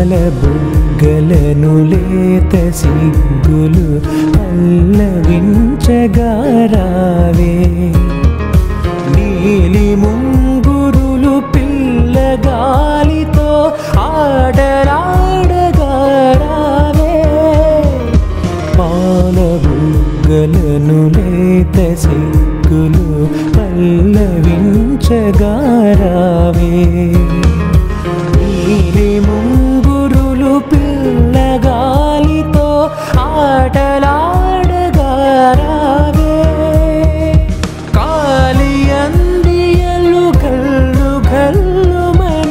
పాల బుగ్గలను లేత సిగ్గులు పల్లవించగారావే నీలి ముంగురులు పిల్లగాలితో ఆడరాడగారావే పాల బుగ్గలను లేత సిగ్గులు పల్లవించగారావే నీలి ముంగురులు పిల్లగాలితో ఆటలాడగారావే కాలి అందియలు కల్లు కల్లు మన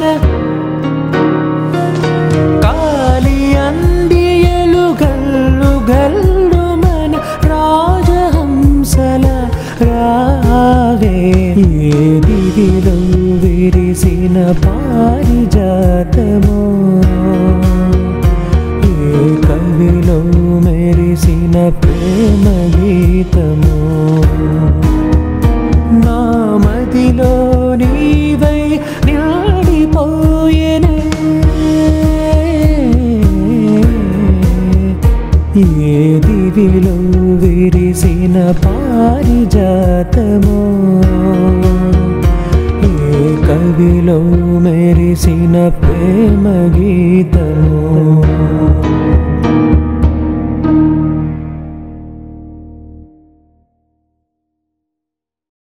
కాలి అందియలు గల్లు గల్లు మన రాజహంసల రావే ఏ దివిలో విరిసిన పారిజాతమో ఏ కవిలో మెరిసిన ప్రేమ గీతమో నా మదిలో నీవై నిండిపోయేనే ఏ దివిలో విరిసిన పారిజాతమో ఏ కవిలో మెరిసిన ప్రేమ గీతమో